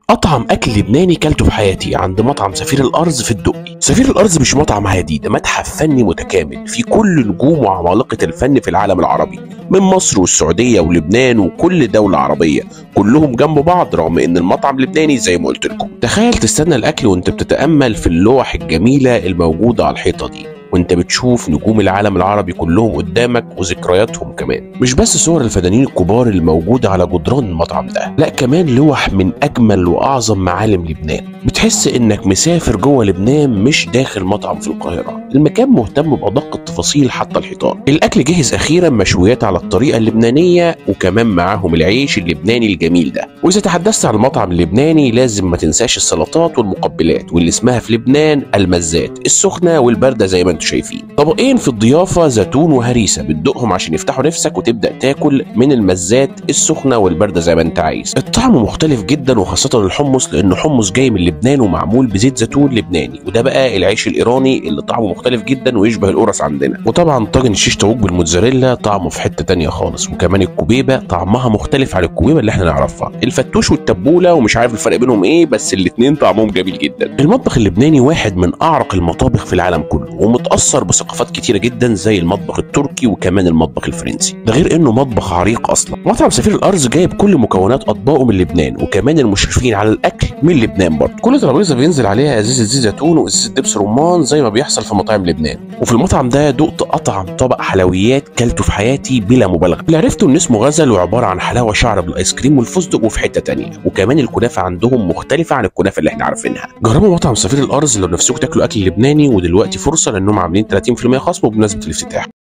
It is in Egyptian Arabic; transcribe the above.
اطعم اكل لبناني كلته في حياتي عند مطعم سفير الارز في الدقي سفير الارز مش مطعم عادي ده متحف فني متكامل في كل نجوم وعمالقه الفن في العالم العربي من مصر والسعوديه ولبنان وكل دوله عربيه كلهم جنب بعض رغم ان المطعم لبناني زي ما قلت لكم تخيل تستنى الاكل وانت بتتامل في اللوح الجميله الموجوده على الحيطه دي وانت بتشوف نجوم العالم العربي كلهم قدامك وذكرياتهم كمان مش بس صور الفنانين الكبار اللي موجودة على جدران المطعم ده لا كمان لوح من اجمل واعظم معالم لبنان بتحس انك مسافر جوه لبنان مش داخل مطعم في القاهرة المكان مهتم بأدق التفاصيل حتى الحيطان الاكل جهز اخيرا مشويات على الطريقة اللبنانية وكمان معاهم العيش اللبناني الجميل ده واذا تحدثت عن المطعم اللبناني لازم ما تنساش السلطات والمقبلات واللي اسمها في لبنان المزات السخنة والباردة زي ما انتم شايفين طبقين في الضيافة زيتون وهريسة بتدوقهم عشان يفتحوا نفسك وتبدأ تاكل من المزات السخنة والباردة زي ما انت عايز الطعم مختلف جدا وخاصة الحمص لأنه حمص جاي من لبنان ومعمول بزيت زيتون لبناني وده بقى العيش الإيراني اللي طعمه مختلف جدا ويشبه القرص عندنا وطبعا طاجن الشيش طاووق بالموتزاريلا طعمه في حتة تانية خالص وكمان الكوبيبة طعمها مختلف عن الكوبيبة اللي احنا نعرفها الفتوش والتبولة ومش عارف الفرق بينهم ايه بس الاتنين طعمهم جميل جدا المطبخ اللبناني واحد من أعرق المطابخ في العالم كله ومتأثر بثقافات كتيرة جدا زي المطبخ التركي وكمان المطبخ الفرنسي ده غير انه مطبخ عريق اصلا مطعم سفير الارز جايب كل مكونات اطباقه من لبنان وكمان المشرفين على الاكل من لبنان برضه كل ترابيزه بينزل عليها ازازه زيت زيتون وازازه دبس رمان زي ما بيحصل في مطاعم لبنان وفي المطعم ده دقت اطعم طبق حلويات كلته في حياتي بلا مبالغه اللي عرفته ان اسمه غزل وعباره عن حلاوه شعر بالايس كريم والفستق وفي حته تانية وكمان الكنافه عندهم مختلفه عن الكنافه اللي احنا عارفينها جربوا مطعم سفير الارز لو نفسكم تاكلوا اكل لبناني ودلوقتي فرصه لانهم عاملين 30% خصم بمناسبه الافتتاح